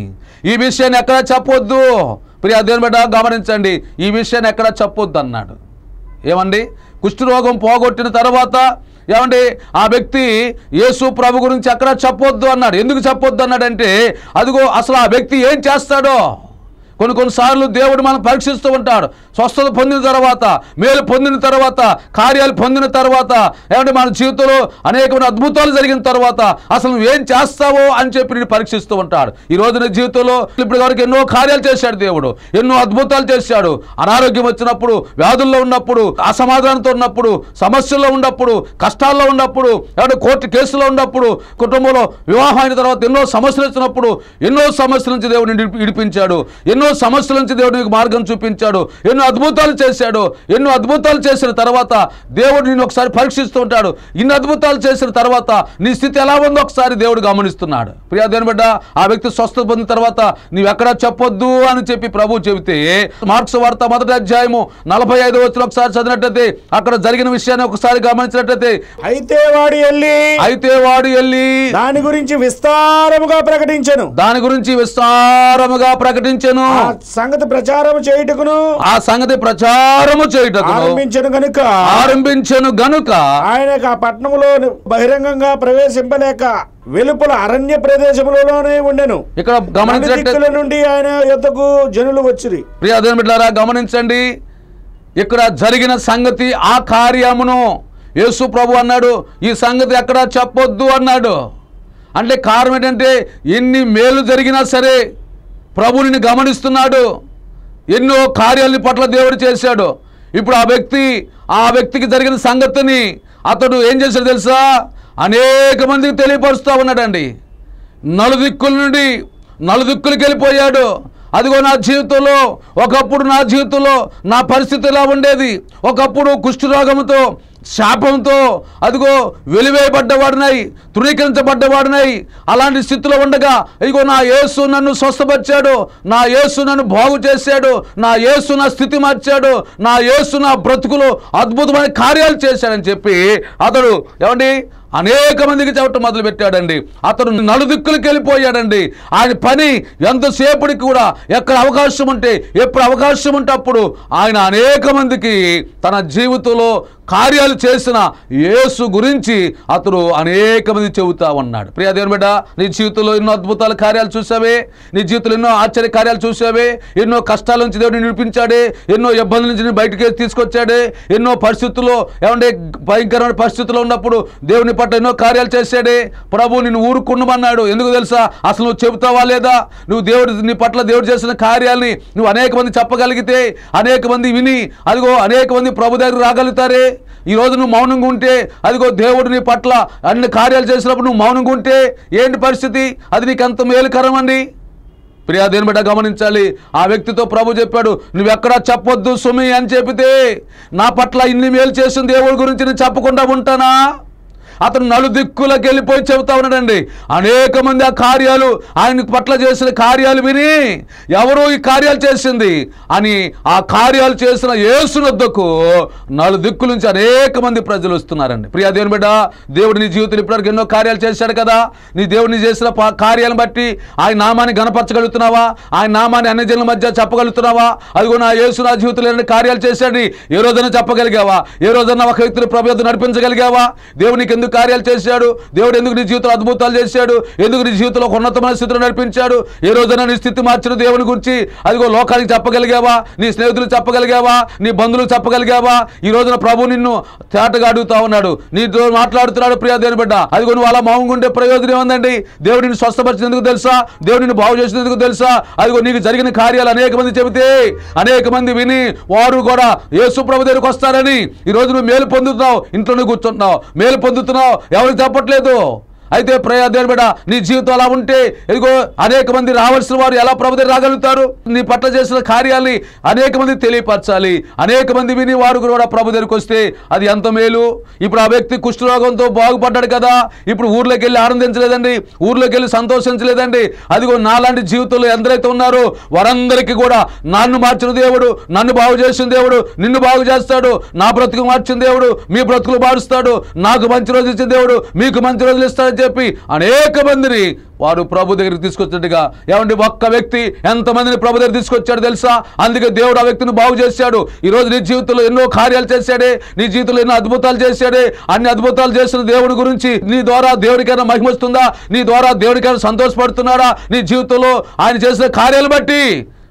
ఈ విషయాన్ని ఎక్కడా చెప్పొద్దు ప్రియ దేవుని బిడ్డ గమనించండి ఈ విషయాన్ని ఎక్కడ చెప్పొద్దు అన్నాడు ఏమండి కుష్ఠరోగం పోగొట్టిన తర్వాత ఏమండి ఆ వ్యక్తి యేసు ప్రభు గురించి ఎక్కడ చెప్పొద్దు అన్నాడు ఎందుకు చెప్పొద్దు అన్నాడంటే అదిగో అసలు ఆ వ్యక్తి ఏం చేస్తాడో కొన్ని కొన్నిసార్లు దేవుడు మనం పరీక్షిస్తూ ఉంటాడు స్వస్థత పొందిన తర్వాత మేలు పొందిన తర్వాత కార్యాలు పొందిన తర్వాత ఏమంటే మన జీవితంలో అనేకమైన అద్భుతాలు జరిగిన తర్వాత అసలు నువ్వేం చేస్తావో అని చెప్పి నేను పరీక్షిస్తూ ఉంటాడు ఈ రోజు నీ జీవితంలో ఇప్పటి వరకు ఎన్నో కార్యాలు చేశాడు దేవుడు ఎన్నో అద్భుతాలు చేశాడు అనారోగ్యం వచ్చినప్పుడు వ్యాధుల్లో ఉన్నప్పుడు అసమాధానంతో ఉన్నప్పుడు సమస్యల్లో ఉన్నప్పుడు కష్టాల్లో ఉన్నప్పుడు ఏమంటే కోర్టు కేసులో ఉన్నప్పుడు కుటుంబంలో వివాహం అయిన తర్వాత ఎన్నో సమస్యలు వచ్చినప్పుడు ఎన్నో సమస్యల నుంచి దేవుడు నిన్ను విడిపించాడు ఎన్నో సమస్యల నుంచి దేవుడు నీకు మార్గం చూపించాడు ఎన్నో అద్భుతాలు చేశాడు ఎన్నో అద్భుతాలు చేసిన తర్వాత దేవుడు నిన్ను ఒకసారి పరీక్షిస్తూ ఉంటాడు ఇన్ని అద్భుతాలు చేసిన తర్వాత నీ స్థితి ఎలా ఉందో ఒకసారి దేవుడు గమనిస్తున్నాడు ప్రియా దేవుని బిడ్డ ఆ వ్యక్తి స్వస్థత పొందిన తర్వాత నీవు ఎక్కడా చెప్పొద్దు అని చెప్పి ప్రభు చెబితే మార్క్స్ వార్త మొదటి అధ్యాయము నలభై ఐదు వచ్చిన ఒకసారి చదివినట్టయితే అక్కడ జరిగిన విషయాన్ని ఒకసారి గమనించినట్టయితే అయితే వాడు వెళ్ళి అయితే వాడు వెళ్ళి దాని గురించి విస్తారముగా ప్రకటించను దాని గురించి విస్తారముగా ప్రకటించెను ఆ సంగతి ప్రచారం చేయుటకును ఆ సంగతి ప్రచారము చేయుటకు ఆరంభించను గనుక ఆరంభించెను గనుక ఆయనకు ఆ పట్టణములో బహిరంగంగా ప్రవేశింపలేక వెలుపల అరణ్య ప్రదేశములలోనే ఉండెను ఇక్కడ అన్ని గమనించినట్టు దిక్కుల నుండి ఆయన యొద్దకు జనులు వచ్చిరి ప్రియ దేవుని బిడ్డలారా గమనించండి ఇక్కడ జరిగిన సంగతి ఆ కార్యమును యేసు ప్రభు అన్నాడు ఈ సంగతి ఎక్కడ చెప్పొద్దు అన్నాడు అంటే కారణం ఏంటంటే ఎన్ని మేలు జరిగినా సరే ప్రభుని గమనిస్తున్నాడు ఎన్నో కార్యాలని పట్ల దేవుడు చేశాడు ఇప్పుడు ఆ వ్యక్తి ఆ వ్యక్తికి జరిగిన సంగతిని అతడు ఏం చేశాడు తెలుసా అనేక మందికి తెలియపరుస్తూ ఉన్నాడండి నలుదిక్కుల నుండి నలుదిక్కులకి వెళ్ళిపోయాడు అదిగో నా జీవితంలో ఒకప్పుడు నా జీవితంలో నా పరిస్థితి ఎలా ఉండేది ఒకప్పుడు కుష్ఠరోగంతో శాపంతో అదిగో వెలివేయబడ్డవాడినై తృణీకరించబడ్డవాడినై అలాంటి స్థితిలో ఉండగా ఇదిగో నా యేసు నన్ను స్వస్థపరిచాడు నా యేసు నన్ను బాగు చేశాడు నా యేసు నా స్థితి మార్చాడు నా యేసు నా బ్రతుకులో అద్భుతమైన కార్యాలు చేశాడని చెప్పి అతడు ఏమండి అనేక మందికి చెప్పటం మొదలు పెట్టాడండి అతను నలుదిక్కులకి వెళ్ళిపోయాడండి ఆయన పని ఎంతసేపటికి కూడా ఎక్కడ అవకాశం ఉంటే ఎప్పుడు అవకాశం ఉంటే అప్పుడు ఆయన అనేక మందికి తన జీవితంలో కార్యాలు చేసిన యేసు గురించి అతడు అనేక మంది చెబుతా ఉన్నాడు ప్రియ దేవుని బిడ్డ నీ జీవితంలో ఎన్నో అద్భుతాల కార్యాలు చూసావే నీ జీవితంలో ఎన్నో ఆశ్చర్య కార్యాలు చూసావే ఎన్నో కష్టాల నుంచి దేవుడు నిడిపించాడే ఎన్నో ఇబ్బందుల నుంచి నేను బయటికి తీసుకొచ్చాడే ఎన్నో పరిస్థితుల్లో ఏమంటే భయంకరమైన పరిస్థితుల్లో ఉన్నప్పుడు దేవుని పట్ల ఎన్నో కార్యాలు చేశాడే ప్రభు నిన్ను ఊరుకుండమన్నాడు ఎందుకు తెలుసా అసలు నువ్వు చెబుతావా లేదా నువ్వు దేవుడు నీ పట్ల దేవుడు చేసిన కార్యాలని నువ్వు అనేక మంది చెప్పగలిగితే అనేక మంది విని అదిగో అనేక మంది ప్రభు దగ్గర రాగలుగుతారే ఈ రోజు నువ్వు మౌనంగా ఉంటే అదిగో దేవుడు నీ పట్ల అన్ని కార్యాలు చేసినప్పుడు నువ్వు మౌనంగా ఉంటే ఏంటి పరిస్థితి అది నీకు ఎంత మేలుకరం అండి ప్రియా దేని బిడ్డ గమనించాలి ఆ వ్యక్తితో ప్రభు చెప్పాడు నువ్వెక్కడా చెప్పొద్దు సుమి అని చెప్పితే నా పట్ల ఇన్ని మేలు చేసిన దేవుడి గురించి నేను చెప్పకుండా ఉంటానా అతను నలుదిక్కులకు వెళ్ళిపోయి చెబుతా ఉన్నాడండి అనేక మంది ఆ కార్యాలు ఆయన పట్ల చేసిన కార్యాలు విని ఎవరు ఈ కార్యాలు చేసింది అని ఆ కార్యాలు చేసిన యేసునొద్దకు నలుదిక్కుల నుంచి అనేక మంది ప్రజలు వస్తున్నారండి ప్రియా దేవుని బిడ్డ దేవుడు నీ జీవితంలో ఇప్పటివరకు ఎన్నో కార్యాలు చేశాడు కదా నీ దేవుడిని చేసిన పా- కార్యాలను బట్టి ఆయన నామాన్ని గణపరచగలుగుతున్నావా ఆయన నామాన్ని అన్ని జనుల మధ్య చెప్పగలుగుతున్నావా అదిగో నా యేసు నా జీవితంలో ఎన్ని కార్యాలు చేశాడని ఏ రోజైనా చెప్పగలిగావా ఏ రోజైనా ఒక వ్యక్తిని ప్రభుత్వం నడిపించగలిగావా దేవుడు నీకు ఎందుకు కార్యాలు చేశాడు దేవుడు ఎందుకు నీ జీవితంలో అద్భుతాలు చేశాడు ఎందుకు నీ జీవితంలో ఒక ఉన్నతమైన స్థితిలో నడిపించాడు ఏ రోజైనా నీ స్థితి మార్చిన దేవుని గురించి అదిగో లోకానికి చెప్పగలిగావా నీ స్నేహితులు చెప్పగలిగావా నీ బంధువులకు చెప్పగలిగావా ఈ రోజున ప్రభు నిన్ను తేటగా అడుగుతా ఉన్నాడు నీతో మాట్లాడుతున్నాడు ప్రియా దేవుని బిడ్డ అదిగో నువ్వు అలా మౌనంగా ఉంటే ప్రయోజనం ఏముందండి దేవుడు నిన్ను స్వస్థపరిచినందుకు తెలుసా దేవుడు నిన్ను బాగు చేసినందుకు తెలుసా అదిగో నీకు జరిగిన కార్యాలు అనేక మంది చెబితే అనేక మంది విని వారు కూడా యేసు ప్రభు దగ్గరికి వస్తారని ఈ రోజు నువ్వు మేలు పొందుతున్నావు ఇంట్లోనే కూర్చుంటున్నావు మేలు పొందుతున్నావు ఎవరికి చెప్పట్లేదు అయితే ప్రయా దేవుని బిడ్డ నీ జీవితం అలా ఉంటే ఇదిగో అనేక మంది రావాల్సిన వారు ఎలా ప్రభు దగ్గర రాగలుగుతారు నీ పట్ల చేసిన కార్యాల్ని అనేక మంది తెలియపరచాలి అనేక మంది విని వారు కూడా ప్రభు దగ్గరికి వస్తే అది ఎంత మేలు ఇప్పుడు ఆ వ్యక్తి కుష్ఠరోగంతో బాగుపడ్డాడు కదా ఇప్పుడు ఊర్లోకి వెళ్ళి ఆనందించలేదండి ఊర్లోకి వెళ్ళి సంతోషించలేదండి అదిగో నాలాంటి జీవితంలో ఎందరైతే ఉన్నారో వారందరికీ కూడా నన్ను మార్చిన దేవుడు నన్ను బాగు చేసిన దేవుడు నిన్ను బాగు చేస్తాడు నా బ్రతుకు మార్చిన దేవుడు మీ బ్రతుకులు మారుస్తాడు నాకు మంచి రోజులు ఇచ్చిన దేవుడు మీకు మంచి రోజులు ఇస్తాడని చెప్పి అనేక మందిని వారు ప్రభు దగ్గరికి తీసుకొచ్చినట్టుగా ఏమండి ఒక్క వ్యక్తి ఎంతమందిని ప్రభు దగ్గర తీసుకొచ్చాడు తెలుసా అందుకే దేవుడు ఆ వ్యక్తిని బాగు చేశాడు ఈ రోజు నీ జీవితంలో ఎన్నో కార్యాలు చేశాడే నీ జీవితంలో ఎన్నో అద్భుతాలు చేశాడే అన్ని అద్భుతాలు చేసిన దేవుడి గురించి నీ ద్వారా దేవుడికైనా మహిమ వస్తుందా నీ ద్వారా దేవుడికైనా సంతోషపడుతున్నాడా నీ జీవితంలో ఆయన చేసిన కార్యాలు బట్టి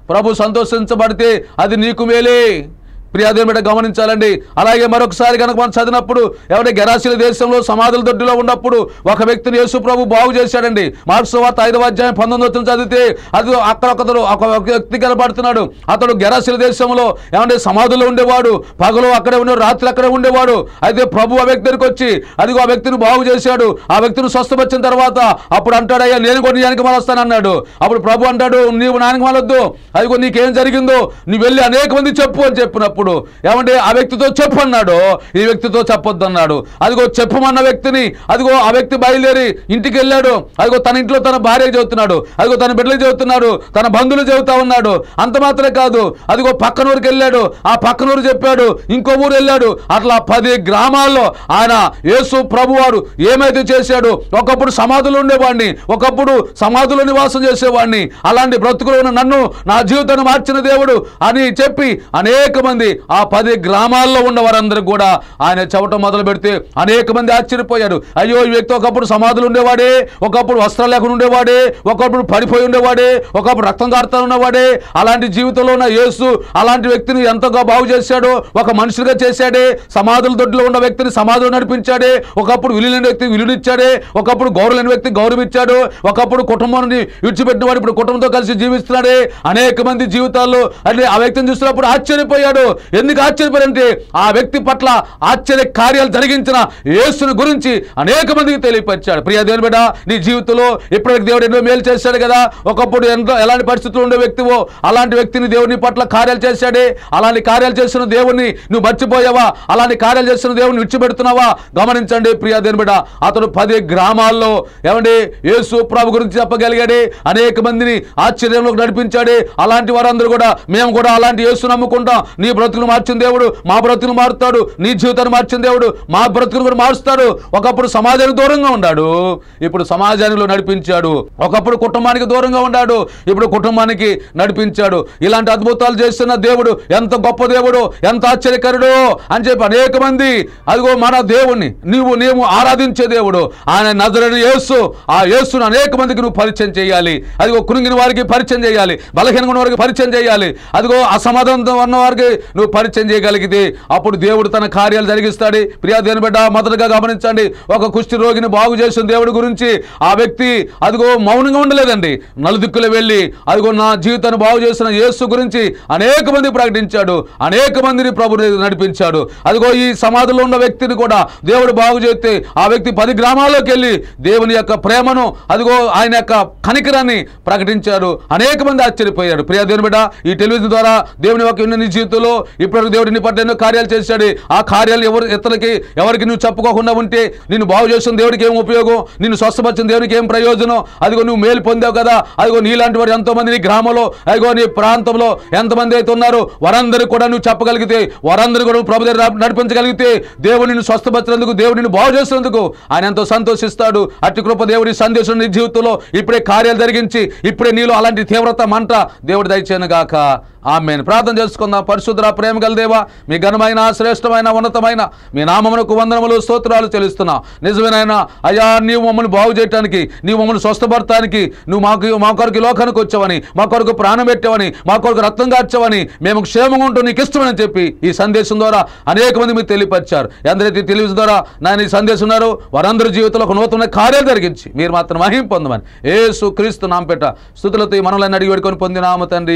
ప్రభు సంతోషించబడితే అది నీకు మేలే ప్రియాదేవి బిడ్డ గమనించాలండి అలాగే మరొకసారి కనుక మనం చదివినప్పుడు ఎవరి గెరాశీల దేశంలో సమాధుల దొడ్డిలో ఉన్నప్పుడు ఒక వ్యక్తిని యేసు ప్రభు బాగు చేశాడండి మార్క్స్ వార్త ఐదవ అధ్యాయం పంతొమ్మిది వచ్చిన చదివితే అది అక్కడ ఒకతడు ఒక వ్యక్తి కనబడుతున్నాడు అతడు గెరాశీల దేశంలో ఏమంటే సమాధుల్లో ఉండేవాడు పగలు అక్కడే ఉండేవాడు రాత్రి అక్కడే ఉండేవాడు అయితే ప్రభు ఆ వ్యక్తి దగ్గరికి వచ్చి అదిగో ఆ వ్యక్తిని బాగు చేశాడు ఆ వ్యక్తిని స్వస్థపరిచిన తర్వాత అప్పుడు అంటాడు అయ్యా నేను కూడా నీ వెనక వస్తాను అన్నాడు అప్పుడు ప్రభు అంటాడు నీవు నాయనకి మలొద్దు అదిగో నీకేం జరిగిందో నీ వెళ్ళి అనేక మంది చెప్పు అని చెప్పినప్పుడు ఏమంటే ఆ వ్యక్తితో చెప్పు అన్నాడు ఈ వ్యక్తితో చెప్పొద్దు అన్నాడు అదిగో చెప్పమన్న వ్యక్తిని అదిగో ఆ వ్యక్తి బయలుదేరి ఇంటికి వెళ్ళాడు అదిగో తన ఇంట్లో తన భార్య చెబుతున్నాడు అదిగో తన బిడ్డలకు చెబుతున్నాడు తన బంధువులు చెబుతా ఉన్నాడు అంత మాత్రమే కాదు అదిగో పక్కన ఊరికి వెళ్ళాడు ఆ పక్కన ఊరు చెప్పాడు ఇంకో ఊరు వెళ్ళాడు అట్లా పది గ్రామాల్లో ఆయన యేసు ప్రభు వారు ఏమైతే చేశాడు ఒకప్పుడు సమాధులు ఉండేవాడిని ఒకప్పుడు సమాధులు నివాసం చేసేవాడిని అలాంటి బ్రతుకులు ఉన్న నన్ను నా జీవితాన్ని మార్చిన దేవుడు అని చెప్పి అనేక మంది ఆ పది గ్రామాల్లో ఉన్న వారందరూ కూడా ఆయన చెప్పటం మొదలు పెడితే అనేక మంది ఆశ్చర్యపోయారు అయ్యో ఈ వ్యక్తి ఒకప్పుడు సమాధులు ఉండేవాడే ఒకప్పుడు వస్త్రాలు లేకుండా ఉండేవాడే ఒకప్పుడు పడిపోయి ఉండేవాడే ఒకప్పుడు రక్తం కారుతా ఉన్నవాడే అలాంటి జీవితంలో ఉన్న యేసు అలాంటి వ్యక్తిని ఎంతగా బాగు చేశాడో ఒక మనుషులుగా చేశాడే సమాధుల దొడ్లో ఉన్న వ్యక్తిని సమాధులు నడిపించాడే ఒకప్పుడు విలువైన వ్యక్తి విలువనిచ్చాడే ఒకప్పుడు గౌరవలేని వ్యక్తి గౌరవం ఇచ్చాడు ఒకప్పుడు కుటుంబాన్ని విడిచిపెట్టిన వాడు ఇప్పుడు కుటుంబంతో కలిసి జీవిస్తున్నాడే అనేక మంది జీవితాల్లో అంటే ఆ వ్యక్తిని చూసినప్పుడు ఆశ్చర్యపోయాడు ఎందుకు ఆశ్చర్యపోయాడంటే ఆ వ్యక్తి పట్ల ఆశ్చర్య కార్యాలు జరిగించిన యేసుని గురించి అనేక మందికి తెలియపరిచాడు ప్రియ దేవుని బిడ్డ నీ జీవితంలో ఇప్పటికి దేవుడు ఎన్నో మేలు చేశాడు కదా ఒకప్పుడు ఎంతో ఎలాంటి పరిస్థితులు ఉండే వ్యక్తివో అలాంటి వ్యక్తిని దేవుని పట్ల కార్యాలు చేశాడే అలాంటి కార్యాలు చేసిన దేవుణ్ణి నువ్వు మర్చిపోయావా అలాంటి కార్యాలు చేసిన దేవుని విడిచిపెడుతున్నావా గమనించండి ప్రియ దేవుని బిడ్డ అతడు పది గ్రామాల్లో ఏమండి యేసు ప్రభు గురించి చెప్పగలిగాడే అనేక మందిని ఆశ్చర్యంలోకి నడిపించాడే అలాంటి వారందరూ కూడా మేము కూడా అలాంటి యేసు నమ్ముకుంటాం నీ బ్రతుకును మార్చిన దేవుడు మా బ్రతుకును మారుతాడు నీ జీవితాన్ని మార్చిన దేవుడు మా బ్రతుకును కూడా మారుస్తాడు ఒకప్పుడు సమాజానికి దూరంగా ఉన్నాడు ఇప్పుడు సమాజానిలో నడిపించాడు ఒకప్పుడు కుటుంబానికి దూరంగా ఉన్నాడు ఇప్పుడు కుటుంబానికి నడిపించాడు ఇలాంటి అద్భుతాలు చేస్తున్న దేవుడు ఎంత గొప్ప దేవుడు ఎంత ఆశ్చర్యకరుడు అని చెప్పి అనేక మంది అదిగో మన దేవుణ్ణి నీవు నీవు ఆరాధించే దేవుడు ఆయన నజరని యేసు ఆ యేసును అనేక మందికి నువ్వు పరిచయం చేయాలి అదిగో కురింగిన వారికి పరిచయం చేయాలి బలహీనంగా ఉన్న వారికి పరిచయం చేయాలి అదిగో అసమాధానంతో ఉన్న వారికి నువ్వు పరిచయం చేయగలిగితే అప్పుడు దేవుడు తన కార్యాలు జరిగిస్తాడు ప్రియా దేని బిడ్డ మొదటగా గమనించండి ఒక కుష్టి రోగిని బాగు చేసిన దేవుడి గురించి ఆ వ్యక్తి అదిగో మౌనంగా ఉండలేదండి నలుదిక్కులు వెళ్ళి అదిగో నా జీవితాన్ని బాగు చేసిన యేసు గురించి అనేక మంది ప్రకటించాడు అనేక మందిని ప్రభు నడిపించాడు అదిగో ఈ సమాధిలో ఉన్న వ్యక్తిని కూడా దేవుడు బాగు చేస్తే ఆ వ్యక్తి పది గ్రామాల్లోకి వెళ్ళి దేవుని యొక్క ప్రేమను అదిగో ఆయన యొక్క కనికరాన్ని ప్రకటించాడు అనేక మంది ఆశ్చర్యపోయారు ప్రియ దేవుని బిడ్డ ఈ టెలివిజన్ ద్వారా దేవుని యొక్క నీ జీవితంలో ఇప్పటివరకు దేవుడు నీ పట్ల ఎన్నో కార్యాలు చేశాడు ఆ కార్యాలు ఎవరు ఇతరులకి ఎవరికి నువ్వు చెప్పుకోకుండా ఉంటే నిన్ను బాగు చేసిన దేవుడికి ఏం ఉపయోగం నిన్ను స్వస్థపరిచిన దేవుడికి ఏం ప్రయోజనం అదిగో నువ్వు మేలు పొందావు కదా అదిగో నీలాంటి వారు ఎంతో మంది నీ గ్రామంలో అదిగో నీ ప్రాంతంలో ఎంతమంది అయితే ఉన్నారు వారందరూ కూడా నువ్వు చెప్పగలిగితే వారందరూ కూడా నువ్వు ప్రభు దగ్గర నడిపించగలిగితే దేవుడు నిన్ను స్వస్థపరిచినందుకు దేవుడు నిన్ను బాగు చేసినందుకు ఆయన ఎంతో సంతోషిస్తాడు అట్టి కృప దేవుడి సందేశం నీ జీవితంలో ఇప్పుడే కార్యాలు జరిగించి ఇప్పుడే నీలో అలాంటి తీవ్రత మంట దేవుడు దయచేయను గాక ఆమెను ప్రార్థన చేసుకుందాం పరిశుద్ధ ప్రేమ గల దేవా మీ ఘనమైన శ్రేష్టమైన ఉన్నతమైన మీ నామమునకు వందనములు స్తోత్రాలు చెల్లిస్తున్నా నిజమేనైనా అయ్యా నీవు మమ్మల్ని బాగు చేయటానికి నీవు మమ్మల్ని స్వస్థపడటానికి నువ్వు మాకు మా కొరకు ఈ లోకానికి వచ్చావని మా కొరకు ప్రాణం పెట్టావని మా కొరకు రక్తం కార్చావని మేము క్షేమంగా ఉంటూ నీకు ఇష్టమని చెప్పి ఈ సందేశం ద్వారా అనేక మంది మీకు తెలియపరిచారు ఎందరైతే తెలివి ద్వారా నాయన ఈ సందేశం ఉన్నారో వారందరి జీవితంలో ఒక నూతన కార్యాలు జరిగించి మీరు మాత్రం మహిం పొందమని ఏసు క్రీస్తు నాంపేట స్థుతులతో ఈ మనల్ని అడిగి పెట్టుకొని పొందినామ తండ్రి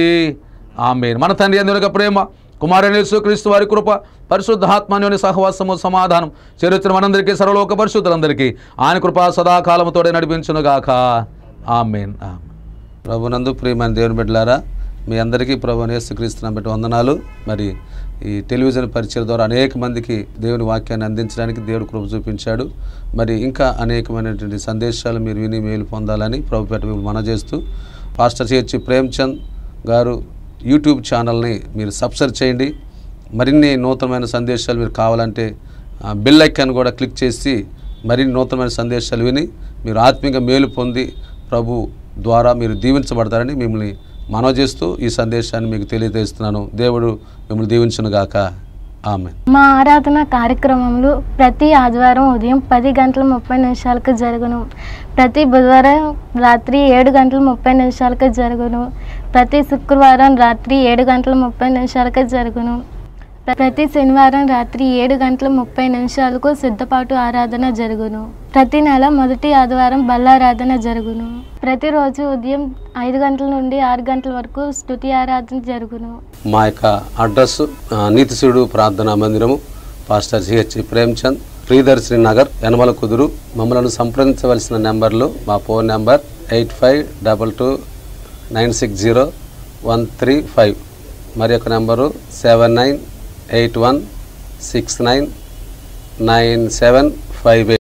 ఆమె మన తండ్రి అందులో ప్రేమ కుమారుని యేసుక్రీస్తు వారి కృప పరిశుద్ధాత్మని సహవాసము సమాధానం చరిత్ర మనందరికీ సర్వలోక పరిశుద్ధులందరికీ ఆయన కృప సదాకాలముతోడే నడిపించునుగాక ఆమెన్ ఆమెన్ ప్రభునందు ప్రియమైన దేవుని బిడ్డలారా మీ అందరికీ ప్రభు యేసుక్రీస్తున్న బట్టి వందనాలు మరి ఈ టెలివిజన్ పరిచయం ద్వారా అనేక మందికి దేవుని వాక్యాన్ని అందించడానికి దేవుడు కృప చూపించాడు మరి ఇంకా అనేకమైనటువంటి సందేశాలు మీరు విని మేలు పొందాలని ప్రభు పెట్ట మిమ్మల్ని మనజేస్తూ పాస్టర్ చేర్చి ప్రేమ్చంద్ గారు యూట్యూబ్ ఛానల్ని మీరు సబ్స్క్రైబ్ చేయండి మరిన్ని నూతనమైన సందేశాలు మీరు కావాలంటే ఆ, బెల్ ఐకాన్ కూడా క్లిక్ చేసి మరిన్ని నూతనమైన సందేశాలు విని మీరు ఆత్మీయంగా మేలు పొంది ప్రభు ద్వారా మీరు దీవించబడతారని మిమ్మల్ని మనవ చేస్తూ ఈ సందేశాన్ని మీకు తెలియజేస్తున్నాను దేవుడు మిమ్మల్ని దీవించునుగాక ఆమె మా ఆరాధన కార్యక్రమంలో ప్రతి ఆదివారం ఉదయం పది గంటల ముప్పై నిమిషాలకు జరుగును ప్రతి బుధవారం రాత్రి ఏడు గంటల ముప్పై నిమిషాలకు జరుగును ప్రతి శుక్రవారం రాత్రి ఏడు గంటల ముప్పై నిమిషాలకు జరుగును ప్రతి శనివారం రాత్రి ఏడు గంటల ముప్పై నిమిషాలకు సిద్ధపాటు ఆరాధన జరుగును ప్రతి నెల మొదటి ఆదివారం బల్లారాధన జరుగును ప్రతిరోజు ఉదయం ఐదు గంటల నుండి ఆరు గంటల వరకు స్తుతి ఆరాధన జరుగును మా యొక్క అడ్రస్ ఆ, నీతిశివుడు ప్రార్థనా మందిరము పాస్టర్ సిహెచ్ ప్రేమ్చంద్ ప్రియదర్శిని నగర్ యనమల కుదురు మమ్మల్ని సంప్రదించవలసిన నెంబర్లు మా phone number eight five double two nine six zero one three five మరి యొక్క number seven nine eight one six nine nine seven five eight